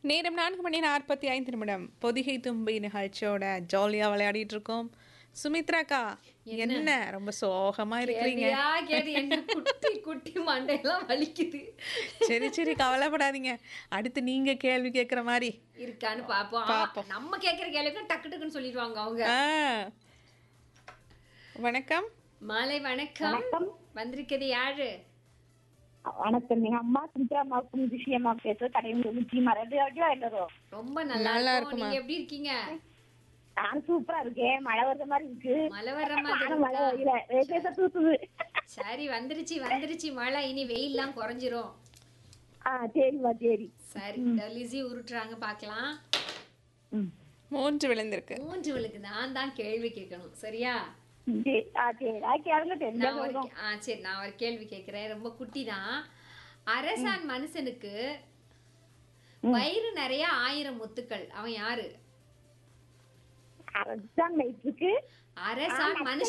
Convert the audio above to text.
நேரம் நான்கு மணி நாற்பத்தி ஐந்து நிமிடம் பொதிகை தும்பி நிகழ்ச்சியோட ஜாலியா விளையாடிட்டு இருக்கோம் சுமித்ராக்கா என்ன ரொம்ப சோகமா இருக்கிறீங்க கேள்வியா கேட்டு என்ன குட்டி குட்டி மண்டையெல்லாம் வலிக்குது சரி சரி கவலைப்படாதீங்க அடுத்து நீங்க கேள்வி கேட்குற மாதிரி இருக்கான்னு பாப்போம் ஆமா, நம்ம கேக்குற கேள்விக்கு டக்கு டக்குன்னு சொல்லிடுவாங்க அவங்க ஆ வணக்கம் மாலை வணக்கம் வந்திருக்கிறது யாரு வணக்கம் எங்க அம்மா சுமித்ரா அம்மாவுக்கும் விஷயமா பேசுற கடையில் நிச்சயமா ரெண்டு வாட்டியும் எல்லாரும் ரொம்ப நல்லா நல்லா இருக்கும் நீங்க எப்படி இருக்கீங்க நான் சூப்பரா இருக்கேன் மழை வர்ற மாதிரி இருக்கு மழை வர்ற மாதிரி ஆனா மழை இருக்கா? வரையில லேசா தூத்துது சரி வந்துருச்சு வந்துருச்சு மழை இனி வெயில்லாம் குறைஞ்சிரும் ஆ சரிம்மா சரி சரி லிசி உருட்டுறாங்க பார்க்கலாம் ம். மூன்று விழுந்திருக்கு மூன்றுவளுக்கு நான் தான் கேள்வி கேட்கணும் சரியா சரி, ஆ சரி ஆ கேளுங்க தெரிஞ்சா நான் ஒரு சொல்றோம் கே- ஆ சரி நான் ஒரு கேள்வி கேட்கிறேன் ரொம்ப குட்டி தான் அரசான் மனுஷனுக்கு வயிறு நிறைய ஆயிரம் முத்துக்கள் அவன் யாரு அரசாங்க வயிற்றுக்கு அரசான் மனுஷன்